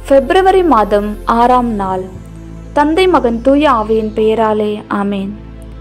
பிப்ரவரி மாதம் ஆறாம் நாள் தந்தை மகன் தூய ஆவியின் பெயராலே ஆமேன்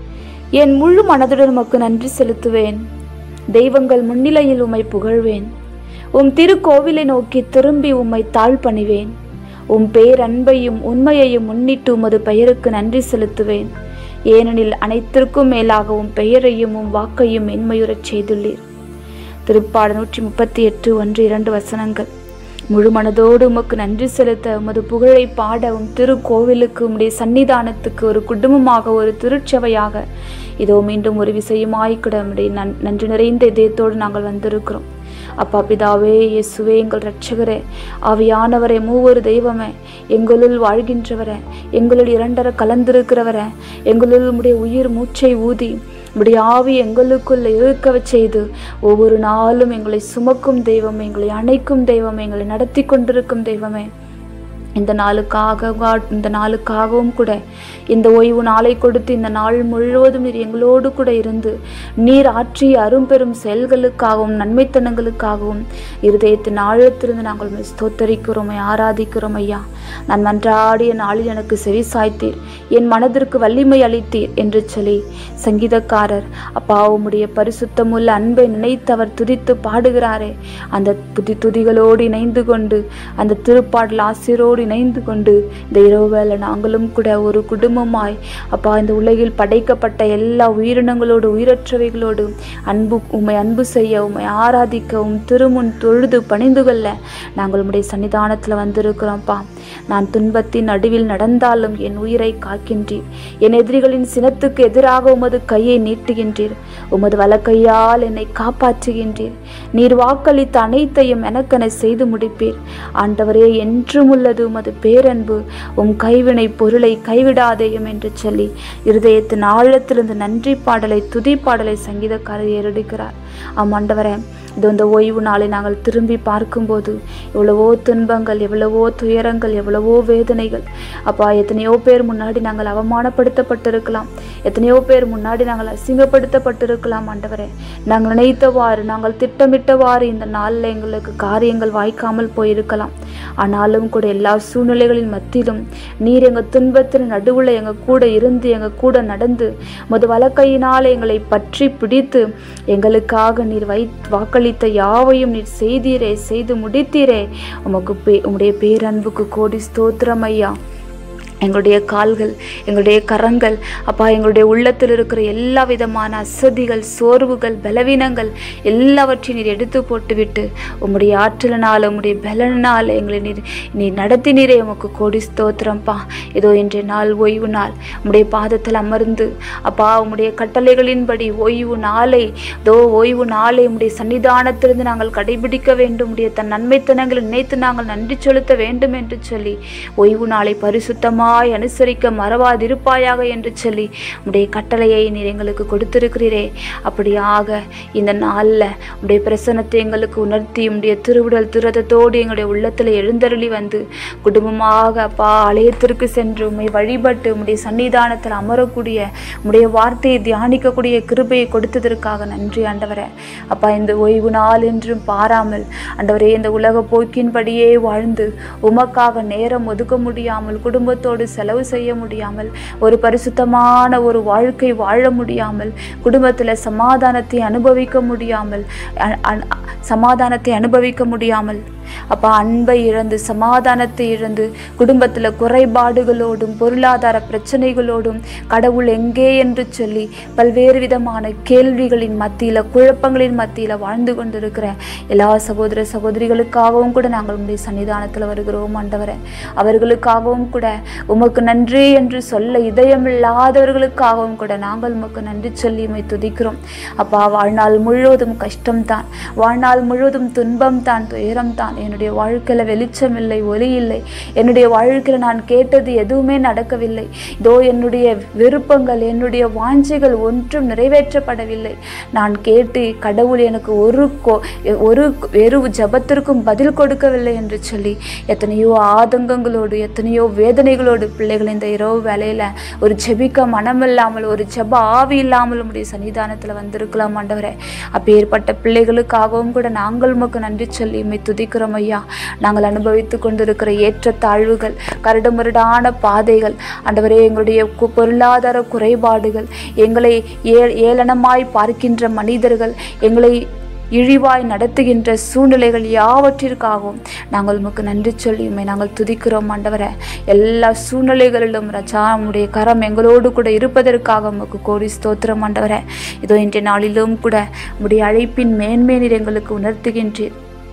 என் முழு மனதுடன் உமக்கு நன்றி செலுத்துவேன் தெய்வங்கள் முன்னிலையில் உம்மை புகழ்வேன் உம் திருக்கோவிலை நோக்கி திரும்பி உம்மை தாழ் பணிவேன் உம் பேரன்பையும் உண்மையையும் முன்னிட்டு உமது பெயருக்கு நன்றி செலுத்துவேன் ஏனெனில் அனைத்திற்கும் மேலாக உம் பெயரையும் உம் வாக்கையும் மென்மையுறச் செய்துள்ளீர் திருப்பாடு நூற்றி முப்பத்தி எட்டு ஒன்று இரண்டு வசனங்கள் முழு மனதோடு உமக்கு நன்றி செலுத்த உமது புகழை பாட உம் திருக்கோவிலுக்கு உம்முடைய சன்னிதானத்துக்கு ஒரு குடும்பமாக ஒரு திருச்சபையாக இதோ மீண்டும் ஒரு விசயமாய்க்கிட உம்முடைய நன் நன்றி நிறைந்த இதயத்தோடு நாங்கள் வந்திருக்கிறோம் அப்பா பிதாவே இயேசுவே எங்கள் இரட்சகரே ஆவியானவரே மூவொரு தெய்வமே எங்களுள் வாழ்கின்றவரே எங்களுள் இரண்டர கலந்திருக்கிறவரே எங்களுள் உம்முடைய உயிர் மூச்சை ஊதி உம்முடைய ஆவி எங்களுக்குள்ள இருக்கச் செய்து ஒவ்வொரு நாளும் எங்களை சுமக்கும் தெய்வமே எங்களை அணைக்கும் தெய்வமே எங்களை நடத்தி கொண்டிருக்கும் தெய்வமே இந்த நாளுக்காக இந்த நாளுக்காகவும் கூட இந்த ஓய்வு நாளை கொடுத்து இந்த நாள் முழுவதும் நீர் எங்களோடு கூட இருந்து நீர் ஆற்றிய அரும்பெரும் செயல்களுக்காகவும் நன்மைத்தனங்களுக்காகவும் இருதயத்தின் ஆழத்திலிருந்து நாங்கள் உம்மை ஸ்தோத்தரிக்கிறோம் ஆராதிக்கிறோம் ஐயா நான் மன்றாடிய நாளில் எனக்கு செவி சாய்த்தீர் என் மனதிற்கு வலிமை அளித்தீர் என்று சொல்லி சங்கீதக்காரர் அப்பா உம்முடைய பரிசுத்தமுள்ள அன்பை நினைத்து அவர் துதித்து பாடுகிறாரே அந்த துதி துதிகளோடு இணைந்து கொண்டு அந்த திருப்பாடல் ஆசிரோடு இணைந்து கொண்டு இந்த இரவு வேளை நாங்களும் கூட ஒரு குடும்பமாய் அப்பா இந்த உலகில் படைக்கப்பட்ட எல்லா உயிரினங்களோடு உயிரற்றவைகளோடு அன்பு உம்மை அன்பு செய்ய உம்மை ஆராதிக்க உம் திருமுன் தொழுது பணிந்து கொள்ள நாங்கள் உம்முடைய சன்னிதானத்தில் வந்திருக்கிறோம்ப்பா நான் துன்பத்தின் நடுவில் நடந்தாலும் என் உயிரை காக்கின்றீர் என் எதிரிகளின் சினத்துக்கு எதிராக உமது கையை நீட்டுகின்றீர் உமது வலக்கையால் என்னை காப்பாற்றுகின்றீர் நீர் வாக்களித்த அனைத்தையும் எனக்கென செய்து முடிப்பீர் ஆண்டவரே என்றும் உள்ளது உமது பேரன்பு உம் கைவினை பொருளை கைவிடாதேயும் என்று சொல்லி இருதயத்தின் ஆழத்திலிருந்து நன்றி பாடலை துதி பாடலை சங்கீதக்காரர் ஏறெடுக்கிறார் ஆம் ஆண்டவரே இது இந்த ஓய்வு நாளை நாங்கள் திரும்பி பார்க்கும்போது எவ்வளவோ துன்பங்கள் எவ்வளவோ துயரங்கள் எவ்வளவோ வேதனைகள் அப்பா எத்தனையோ பேர் முன்னாடி நாங்கள் அவமானப்படுத்தப்பட்டிருக்கலாம் எத்தனையோ பேர் முன்னாடி நாங்கள் அசிங்கப்படுத்தப்பட்டிருக்கலாம் ஆண்டவரே நாங்கள் நினைத்தவாறு நாங்கள் திட்டமிட்டவாறு இந்த நாளில் எங்களுக்கு காரியங்கள் வாய்க்காமல் போயிருக்கலாம் ஆனாலும் கூட எல்லா சூழ்நிலைகளின் மத்தியிலும் நீர் எங்கள் துன்பத்தில் நடுவில் எங்கள் கூட இருந்து எங்கள் கூட நடந்து முது வலக்கையினால் எங்களை பற்றி பிடித்து எங்களுக்காக நீர் வை வாக்களித்த யாவையும் நீர் செய்தீரே செய்து முடித்தீரே உமக்கு பே உம்முடைய பேரன்புக்கு கோடி ஸ்தோத்திரம் ஐயா எங்களுடைய கால்கள் எங்களுடைய கரங்கள் அப்பா எங்களுடைய உள்ளத்தில் இருக்கிற எல்லா விதமான அசதிகள் சோர்வுகள் பலவீனங்கள் எல்லாவற்றையும் நீர் எடுத்து போட்டுவிட்டு உம்முடைய ஆற்றலினால் உம்முடைய பலனால் எங்களை நீர் நீர் நடத்தினீரே உமக்கு கோடி ஸ்தோத்திரம்ப்பா இதோ இன்றைய நாள் ஓய்வு நாள் உம்முடைய பாதத்தில் அமர்ந்து அப்பா உம்முடைய கட்டளைகளின்படி ஓய்வு நாளை தோ ஓய்வு நாளை உம்முடைய சன்னிதானத்திலிருந்து நாங்கள் கடைபிடிக்க வேண்டும் உடைய தன் நன்மைத்தனங்களை நினைத்து நாங்கள் நன்றி செலுத்த வேண்டும் என்று சொல்லி ஓய்வு நாளை பரிசுத்தமாக சுத்தமாய் அனுசரிக்க மறவாதிருப்பாயாக என்று சொல்லி உடைய கட்டளையை நீர் எங்களுக்கு கொடுத்திருக்கிறீரே அப்படியாக இந்த நாளில் உடைய பிரசனத்தை எங்களுக்கு உணர்த்தி உடைய திருவிடல் துரதத்தோடு எங்களுடைய உள்ளத்தில் எழுந்தருளி வந்து குடும்பமாக அப்பா ஆலயத்திற்கு சென்று உம்மை வழிபட்டு உம்முடைய சன்னிதானத்தில் அமரக்கூடிய உம்முடைய வார்த்தையை தியானிக்கக்கூடிய கிருபையை கொடுத்ததற்காக நன்றி ஆண்டவரே அப்பா இந்த ஓய்வு நாள் என்றும் பாராமல் ஆண்டவரே இந்த உலக போக்கின்படியே வாழ்ந்து உமக்காக நேரம் ஒதுக்க முடியாமல் குடும்பத்தோடு செலவு செய்ய முடியாமல் ஒரு பரிசுத்தமான ஒரு வாழ்க்கை வாழ முடியாமல் குடும்பத்தில் சமாதானத்தை அனுபவிக்க முடியாமல் அ- அ- சமாதானத்தை அனுபவிக்க முடியாமல் அப்பா அன்பை இழந்து சமாதானத்தை இழந்து குடும்பத்தில் குறைபாடுகளோடும் பொருளாதார பிரச்சனைகளோடும் கடவுள் எங்கே என்று சொல்லி பல்வேறு விதமான கேள்விகளின் மத்தியில் குழப்பங்களின் மத்தியில் வாழ்ந்து கொண்டிருக்கிற எல்லா சகோதர சகோதரிகளுக்காகவும் கூட நாங்கள் உங்களுடைய சன்னிதானத்தில் வருகிறோம் ஆண்டவரே அவர்களுக்காகவும் கூட உமக்கு நன்றி என்று சொல்ல இதயமில்லாதவர்களுக்காகவும் கூட நாங்கள் உமக்கு நன்றி சொல்லி உம்மை துதிக்கிறோம் அப்பா வாழ்நாள் முழுவதும் கஷ்டம்தான் வாழ்நாள் முழுவதும் துன்பம் தான் துயரம் தான் என்னுடைய வாழ்க்கையில் வெளிச்சம் இல்லை ஒளி இல்லை என்னுடைய வாழ்க்கையில் நான் கேட்டது எதுவுமே நடக்கவில்லை இதோ என்னுடைய விருப்பங்கள் என்னுடைய வாஞ்சைகள் ஒன்றும் நிறைவேற்றப்படவில்லை நான் கேட்டு கடவுள் எனக்கு ஒரு கோ- ஒரு வெறு ஜபத்திற்கும் பதில் கொடுக்கவில்லை என்று சொல்லி எத்தனையோ ஆதங்கங்களோடு எத்தனையோ வேதனைகளோடு பிள்ளைகள் இந்த இரவு வேலையில் ஒரு ஜெபிக்க மனமில்லாமல் ஒரு ஜெப ஆவி இல்லாமல் உடைய சன்னிதானத்தில் வந்திருக்கலாம் ஆண்டவரே அப்பேற்பட்ட பிள்ளைகளுக்காகவும் கூட நாங்கள் உமக்கு நன்றி சொல்லி உம்மை துதிக்கிறோம் செபிக்கிறோம் ஐயா நாங்கள் அனுபவித்து கொண்டிருக்கிற ஏற்ற தாழ்வுகள் கரடுமுரடான பாதைகள் ஆண்டவரே எங்களுடைய கு- பொருளாதார குறைபாடுகள் எங்களை ஏ ஏளனமாய் பார்க்கின்ற மனிதர்கள் எங்களை இழிவாய் நடத்துகின்ற சூழ்நிலைகள் யாவற்றிற்காகவும் நாங்கள் உமக்கு நன்றி சொல்லி உம்மை நாங்கள் துதிக்கிறோம் ஆண்டவரே எல்லா சூழ்நிலைகளிலும் ரஜா உம்முடைய கரம் எங்களோடு கூட இருப்பதற்காக உமக்கு கோடி ஸ்தோத்திரம் ஆண்டவரே இதோ இன்றைய நாளிலும் கூட உம்முடைய அழைப்பின் மேன்மை நீர் எங்களுக்கு உணர்த்துகின்றீர்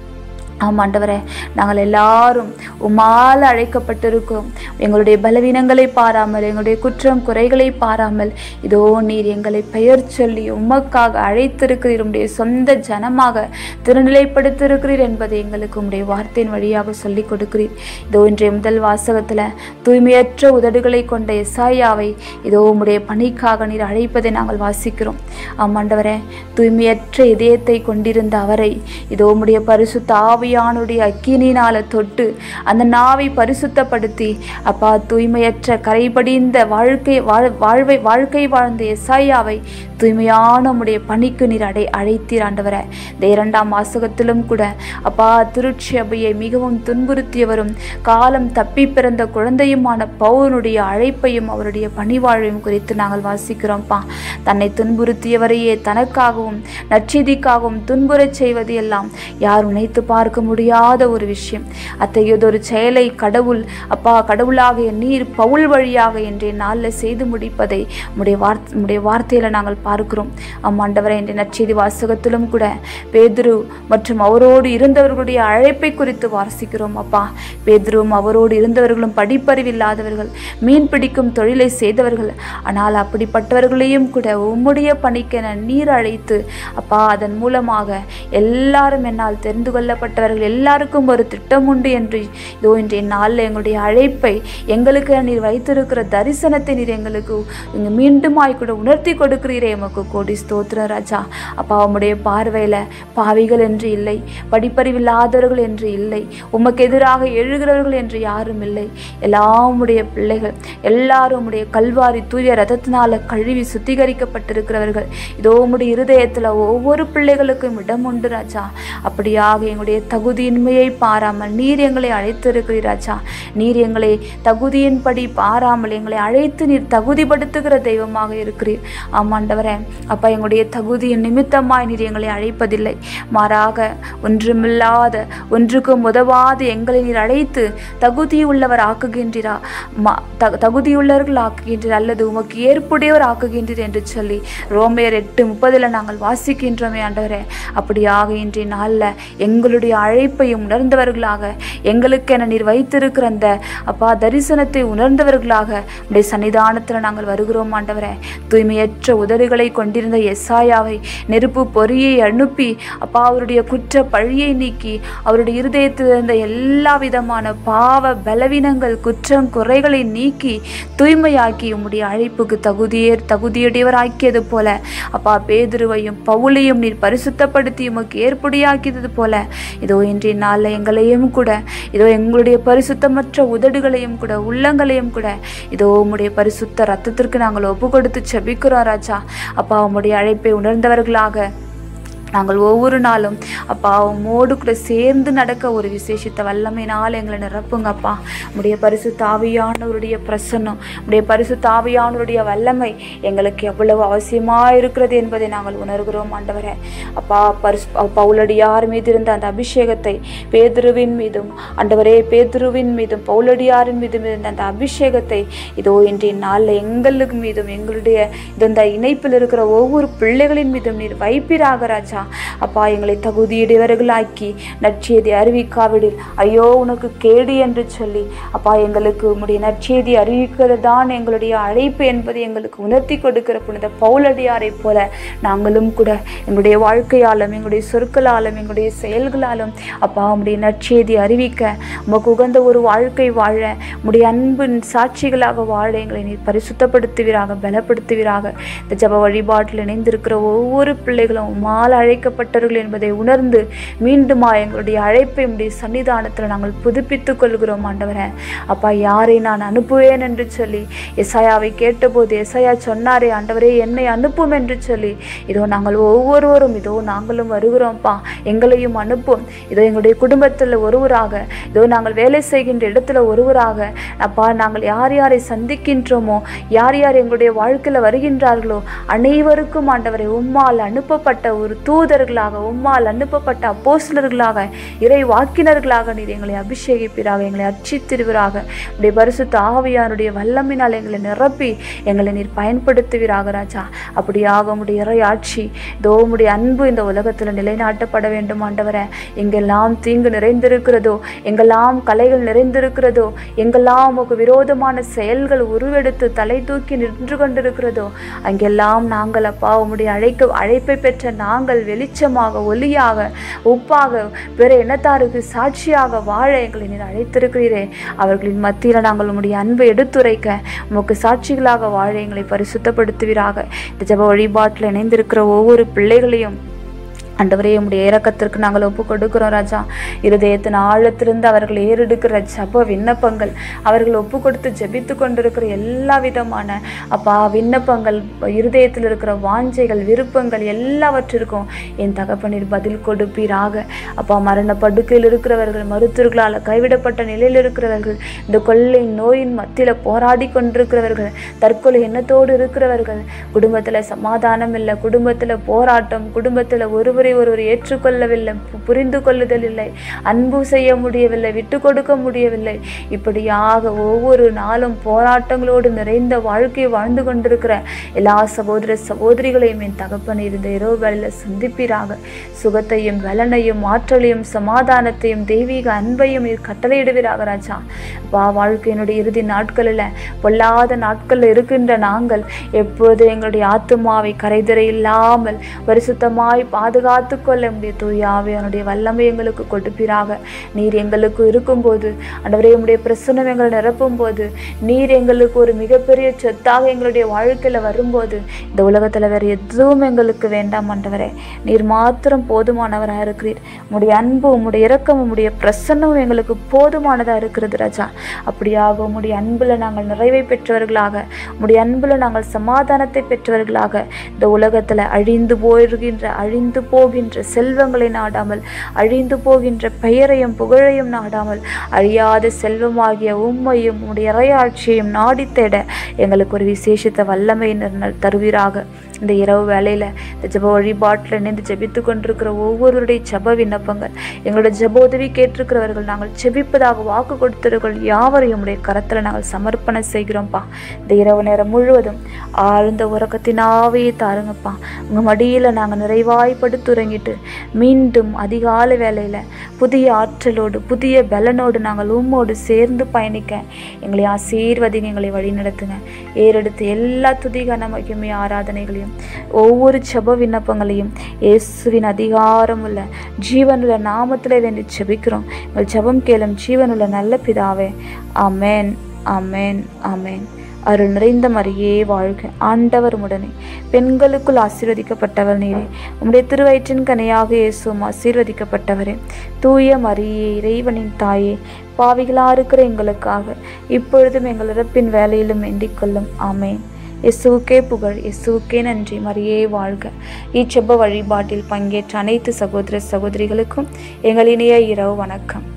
ஆமாம் ஆண்டவரே நாங்கள் எல்லாரும் உமால் அழைக்கப்பட்டிருக்கோம் எங்களுடைய பலவீனங்களை பாராமல் எங்களுடைய குற்றம் குறைகளை பாராமல் இதோ நீர் எங்களை பெயர் சொல்லி உமக்காக அழைத்திருக்கிறீர் உம்முடைய சொந்த ஜனமாக திருநிலைப்படுத்திருக்கிறீர் என்பதை எங்களுக்கு உம்முடைய வார்த்தையின் வழியாக சொல்லிக் கொடுக்கிறீர் இதோ இன்றைய முதல் வாசகத்தில் தூய்மையற்ற உதடுகளை கொண்ட எசாயாவை இதோ உம்முடைய பணிக்காக நீர் அழைப்பதை நாங்கள் வாசிக்கிறோம் ஆமாண்டவரே தூய்மையற்ற இதயத்தை கொண்டிருந்த அவரை இதோ உம்முடைய பரிசுத்த ஆவியானுடைய அக்கினினால தொட்டு அந்த நாவை பரிசுத்தப்படுத்தி அப்பா தூய்மையற்ற கரைபடிந்த வாழ்க்கை வாழ் வாழ்வை வாழ்க்கை வாழ்ந்த எசாயாவை தூய்மையான உம்முடைய பணிக்கு நீர் அடை அழைத்தீர் ஆண்டவரே இந்த இரண்டாம் வாசகத்திலும் கூட அப்பா திருச்சபையை மிகவும் துன்புறுத்தியவரும் காலம் தப்பி பிறந்த குழந்தையுமான பவுனுடைய அழைப்பையும் அவருடைய பணிவாழ்வையும் குறித்து நாங்கள் வாசிக்கிறோம்ப்பா தன்னை துன்புறுத்தியவரையே தனக்காகவும் நற்செய்திக்காகவும் துன்புறச் செய்வது எல்லாம் யார் நினைத்து பார்க்க முடியாத ஒரு விஷயம் அத்தகையதொரு செயலை கடவுள் அப்பா கடவுளாகிய நீர் பவுல் வழியாக இன்றைய நாளில் செய்து முடிப்பதை உடைய வார்த்தை உடைய வார்த்தையில் நாங்கள் பார்க்கிறோம் அம்மாண்டவரை இன்றைய நற்செய்தி வாசகத்திலும் கூட பேதுரு மற்றும் அவரோடு இருந்தவர்களுடைய அழைப்பை குறித்து வாசிக்கிறோம் அப்பா பேதுருவும் அவரோடு இருந்தவர்களும் படிப்பறிவில்லாதவர்கள் மீன் பிடிக்கும் தொழிலை செய்தவர்கள் ஆனால் அப்படிப்பட்டவர்களையும் கூட உம்முடைய பணிக்கென நீர் அழைத்து அப்பா அதன் மூலமாக எல்லாரும் என்னால் தெரிந்து கொள்ளப்பட்டவர்கள் எல்லாருக்கும் ஒரு திட்டம் உண்டு என்று இதோ இன்றைய நாளில் எங்களுடைய அழைப்பை எங்களுக்கு நீர் வைத்திருக்கிற தரிசனத்தை நீர் எங்களுக்கு இங்கு மீண்டுமாய் கூட உணர்த்தி கொடுக்கிறீரே எமக்கு கோடி ஸ்தோத்திர ராஜா அப்பா உம்முடைய பார்வையில் பாவிகள் என்று இல்லை படிப்பறிவில்லாதவர்கள் என்று இல்லை உமக்கு எதிராக எழுகிறவர்கள் என்று யாரும் இல்லை எல்லாம் உம்முடைய பிள்ளைகள் எல்லாரும் உம்முடைய கல்வாரி தூய ரதத்தினால கழுவி சுத்திகரிக்கப்பட்டிருக்கிறவர்கள் இதோ உம்முடைய இருதயத்தில் ஒவ்வொரு பிள்ளைகளுக்கும் இடம் உண்டு ராஜா அப்படியாக எங்களுடைய தகுதியின்மையை பாராமல் நீர் எங்களை அழைத்திருக்கிறீர் ராஜா நீர் எங்களை தகுதியின்படி பாராமல் எங்களை அழைத்து நீர் தகுதிப்படுத்துகிற தெய்வமாக இருக்கிறீர் ஆமாண்டவரே அப்பா எங்களுடைய தகுதியின் நிமித்தமாய் நீர் எங்களை அழைப்பதில்லை மாறாக ஒன்றுமில்லாத ஒன்றுக்கும் உதவாது எங்களை நீர் அழைத்து தகுதியுள்ளவர் ஆக்குகின்றீரா ம- த- தகுதியுள்ளவர்கள் ஆக்குகின்றீர் அல்லது உமக்கு ஏற்புடையவர் ஆக்குகின்றீர் என்று சொல்லி ரோமையர் எட்டு முப்பதில் நாங்கள் வாசிக்கின்றோமே ஆண்டவரே அப்படியாக இன்றைய நாளில் எங்களுடைய அழைப்பையும் உணர்ந்தவர்களாக எங்களுக்கென நீர் வைத்திருக்கிற அந்த அப்பா தரிசனத்தை உணர்ந்தவர்களாக உடைய சன்னிதானத்தில் நாங்கள் வருகிறோம் ஆண்டவரே தூய்மையற்ற உதடுகளை கொண்டிருந்த எஸ்ஆயாவை நெருப்பு பொறியை அனுப்பி அப்பா அவருடைய குற்ற பழியை நீக்கி அவருடைய இருதயத்தில் இருந்த எல்லா விதமான பாவ பலவீனங்கள் குற்றம் குறைகளை நீக்கி தூய்மையாக்கி உம்முடைய அழைப்புக்கு தகுதியே தகுதியுடையவராக்கியது போல அப்பா பேதுருவையும் பவுலையும் நீர் பரிசுத்தப்படுத்தி உமக்கு ஏற்புடையாக்கியது போல இதோ இன்றைய நாளில் எங்களையும் கூட இதோ எங்களுடைய பரிசுத்தமற்ற உதடுகளையும் கூட உள்ளங்களையும் கூட இதோ உம்முடைய பரிசுத்த ரத்தத்திற்கு நாங்கள் ஒப்பு கொடுத்து செபிக்கிறோம் ராஜா அப்பா உம்முடைய அழைப்பை உணர்ந்தவர்களாக நாங்கள் ஒவ்வொரு நாளும் அப்பா உம்மோடு கூட சேர்ந்து நடக்க ஒரு விசேஷித்த வல்லமையினால் எங்களை நிரப்புங்கப்பா உடைய பரிசு தாவியானவருடைய பிரசன்னம் உடைய பரிசு தாவியானவருடைய வல்லமை எங்களுக்கு எவ்வளவு அவசியமாக இருக்கிறது என்பதை நாங்கள் உணர்கிறோம் ஆண்டவரே அப்பா பரிசு பவுலடியார் மீது இருந்த அந்த அபிஷேகத்தை பேதுருவின் மீதும் ஆண்டவரே பேதுருவின் மீதும் பவுலடியாரின் மீதும் இருந்த அந்த அபிஷேகத்தை இதோ இன்றைய நாளில் எங்களுக்கு மீதும் எங்களுடைய இது இந்த இணைப்பில் இருக்கிற ஒவ்வொரு பிள்ளைகளின் மீதும் நீர் வைப்பீராக ராஜா அப்பா எங்களை தகுதியுடையவர்களாக்கி நற்செய்தி அறிவிக்காவிடில் ஐயோ உனக்கு கேடு என்று சொல்லி அப்பா எங்களுக்கு உம்முடைய நற்செய்தி அறிவிக்கிறது தான் எங்களுடைய அழைப்பு என்பதை எங்களுக்கு உணர்த்தி கொடுக்கிற புனித பவுலடியாரை போல நாங்களும் கூட எங்களுடைய வாழ்க்கையாலும் எங்களுடைய சொற்களாலும் எங்களுடைய செயல்களாலும் அப்பா உம்முடைய நற்செய்தி அறிவிக்க உமக்கு உகந்த ஒரு வாழ்க்கை வாழ உம்முடைய அன்பின் சாட்சிகளாக வாழ எங்களை நீர் பரிசுத்தப்படுத்துவீராக பலப்படுத்துவீராக இந்த ஜப வழிபாட்டில் இணைந்திருக்கிற ஒவ்வொரு பிள்ளைகளும் உமால் அழைக்கப்பட்டவர்கள் என்பதை உணர்ந்து மீண்டுமா எங்களுடைய அழைப்பை உடைய சன்னிதானத்தில் நாங்கள் புதுப்பித்துக் கொள்கிறோம் ஆண்டவரே அப்பா யாரை நான் அனுப்புவேன் என்று சொல்லி எசாயாவை கேட்டபோது எசாயா சொன்னாரே ஆண்டவரே என்னை அனுப்பும் என்று சொல்லி இதோ நாங்கள் ஒவ்வொருவரும் இதோ நாங்களும் வருகிறோம்ப்பா எங்களையும் அனுப்பும் இதோ எங்களுடைய குடும்பத்தில் ஒருவராக இதோ நாங்கள் வேலை செய்கின்ற இடத்துல ஒருவராக அப்பா நாங்கள் யார் யாரை சந்திக்கின்றோமோ யார் யார் எங்களுடைய வாழ்க்கையில் வருகின்றார்களோ அனைவருக்கும் ஆண்டவரை உம்மால் அனுப்பப்பட்ட ஒரு தூதர்களாக உம்மால் அனுப்பப்பட்ட அப்போஸ்லர்களாக இறை வாக்கினர்களாக நீர் எங்களை அபிஷேகிப்பீராக எங்களை அர்ச்சித்திருவீராக உடைய பரிசுத்த ஆவியானுடைய வல்லமினால் எங்களை நிரப்பி எங்களை நீர் பயன்படுத்துவீராக ராஜா அப்படியாக உம்முடைய இறை ஆட்சி இதோ உம்முடைய அன்பு இந்த உலகத்தில் நிலைநாட்டப்பட வேண்டும் ஆண்டவரே எங்கெல்லாம் தீங்கு நிறைந்திருக்கிறதோ எங்கெல்லாம் கலைகள் நிறைந்திருக்கிறதோ எங்கெல்லாம் உமக்கு விரோதமான செயல்கள் உருவெடுத்து தலை தூக்கி நின்று கொண்டிருக்கிறதோ அங்கெல்லாம் நாங்கள் அப்பா உம்முடைய அழைக்க அழைப்பை பெற்ற நாங்கள் வெளிச்சமாக ஒளியாக உப்பாக பிற இனத்தாருக்கு சாட்சியாக வாழ எங்களை நீர் அழைத்திருக்கிறீரே அவர்களின் மத்தியில் நாங்கள் உம்முடைய அன்பை எடுத்துரைக்க உமக்கு சாட்சிகளாக வாழ எங்களை பரிசுத்தப்படுத்துவீராக இந்த ஜெப வழிபாட்டில் இணைந்திருக்கிற ஒவ்வொரு பிள்ளைகளையும் ஆண்டவரே உம்முடைய இரக்கத்திற்கு நாங்கள் ஒப்பு கொடுக்கிறோம் ராஜா இருதயத்தின் ஆழத்திலிருந்து அவர்கள் ஏறெடுக்கிற ஜப விண்ணப்பங்கள் அவர்கள் ஒப்பு கொடுத்து ஜெபித்து கொண்டிருக்கிற எல்லா விதமான அப்பா விண்ணப்பங்கள் இருதயத்தில் இருக்கிற வாஞ்சைகள் விருப்பங்கள் எல்லாவற்றிற்கும் என் தகப்பனில் பதில் கொடுப்பீராக அப்பா மரண படுக்கையில் இருக்கிறவர்கள் மருத்துவர்களால் கைவிடப்பட்ட நிலையில் இருக்கிறவர்கள் இந்த கொள்ளை நோயின் மத்தியில் போராடி கொண்டிருக்கிறவர்கள் தற்கொலை எண்ணத்தோடு இருக்கிறவர்கள் குடும்பத்தில் சமாதானம் இல்லை குடும்பத்தில் போராட்டம் குடும்பத்தில் ஒருவரை ஒருவர் ஏற்றுக்கொள்ளவில்லை பு- புரிந்து கொள்ளுதல் இல்லை அன்பு செய்ய முடியவில்லை விட்டு கொடுக்க முடியவில்லை இப்படியாக ஒவ்வொரு நாளும் போராட்டங்களோடு நிறைந்த வாழ்க்கையை வாழ்ந்து கொண்டிருக்கிற எல்லா சகோதர சகோதரிகளையும் என் தகப்பன் இருந்த இரவு வேளையில் சந்திப்பீராக சுகத்தையும் பலனையும் ஆற்றலையும் சமாதானத்தையும் தெய்வீக அன்பையும் நீர் கட்டளையிடுவீராக ராஜா வா வாழ்க்கையினுடைய இறுதி நாட்களில் பொல்லாத நாட்களில் இருக்கின்ற நாங்கள் எப்போது எங்களுடைய ஆத்துமாவை கரைதிரை இல்லாமல் பரிசுத்தமாய் பாதுகாத்து கொள்ள முடிய தூயாவியனுடைய வல்லமை எங்களுக்கு கொடுப்பீராக நீர் எங்களுக்கு இருக்கும்போது ஆண்டவரே உம்முடைய பிரசன்னம் எங்களை நிரப்பும் போது நீர் எங்களுக்கு ஒரு மிகப்பெரிய சொத்தாக எங்களுடைய வாழ்க்கையில் வரும்போது இந்த உலகத்தில் வேறு எதுவும் எங்களுக்கு வேண்டாம் ஆண்டவரே நீர் மாத்திரம் போதுமானவராக இருக்கிறீர் உம்முடைய அன்பு உம்முடைய இரக்கம் உம்முடைய பிரசன்னமும் எங்களுக்கு போதுமானதாக இருக்கிறது ராஜா அப்படியாக உம்முடைய அன்பில் நாங்கள் நிறைவை பெற்றவர்களாக உம்முடைய அன்பில் நாங்கள் சமாதானத்தை பெற்றவர்களாக இந்த உலகத்தில் அழிந்து போயிருக்கின்ற அழிந்து போகின்ற செல்வங்களை நாடாமல் அழிந்து போகின்ற பெயரையும் புகழையும் நாடாமல் அழியாத செல்வமாகிய உம்மையும் உம்முடைய இறையாட்சியையும் நாடித் தேட எங்களுக்கு ஒரு விசேஷித்த வல்லமை நிர்ண- தருவீராக இந்த இரவு வேளையில் இந்த ஜெப வழிபாட்டில் இணைந்து ஜெபித்து கொண்டிருக்கிற ஒவ்வொருவருடைய ஜெப விண்ணப்பங்கள் எங்களுடைய ஜெப உதவி கேட்டிருக்கிறவர்கள் நாங்கள் ஜெபிப்பதாக வாக்கு கொடுத்தவர்கள் யாவரையும் உடைய கரத்தில் நாங்கள் சமர்ப்பணம் செய்கிறோம்ப்பா இந்த இரவு நேரம் முழுவதும் ஆழ்ந்த உறக்கத்தினாவே தாருங்கப்பா உங்கள் மடியில் நாங்கள் நிறைவாய் படுத்துறங்கிட்டு மீண்டும் அதிகாலை வேளையில் புதிய ஆற்றலோடு புதிய பலனோடு நாங்கள் உம்மோடு சேர்ந்து பயணிக்க எங்களை ஆசீர்வதிங்க எங்களை வழி நடத்துங்க ஏறெடுத்து எல்லா துதிகான மகிமை ஆராதனைகளையும் ஒவ்வொரு ஜெப விண்ணப்பங்களையும் இயேசுவின் அதிகாரம் உள்ள ஜீவனுள்ள நாமத்தில் வேண்டி ஜெபிக்கிறோம் எங்கள் ஜெபம் கேளும் ஜீவனுள்ள நல்ல பிதாவே ஆமென் ஆமென் ஆமென் அருள் நிறைந்த மரியே வாழ்க ஆண்டவர் உடனே பெண்களுக்குள் ஆசீர்வதிக்கப்பட்டவர் நீரே உம்முடைய திருவயிற்றின் கனியாக இயேசுவும் ஆசீர்வதிக்கப்பட்டவரே தூய மரியே இறைவனின் தாயே பாவிகளா இருக்கிற எங்களுக்காக இப்பொழுதும் எங்கள் இறப்பின் வேலையிலும் வேண்டிக் கொள்ளும் ஆமேன் இயேசுவுக்கே புகழ் இயேசுவுக்கே நன்றி மரியே வாழ்க இச்செப்ப வழிபாட்டில் பங்கேற்ற அனைத்து சகோதர சகோதரிகளுக்கும் எங்கள் இனிய இரவு வணக்கம்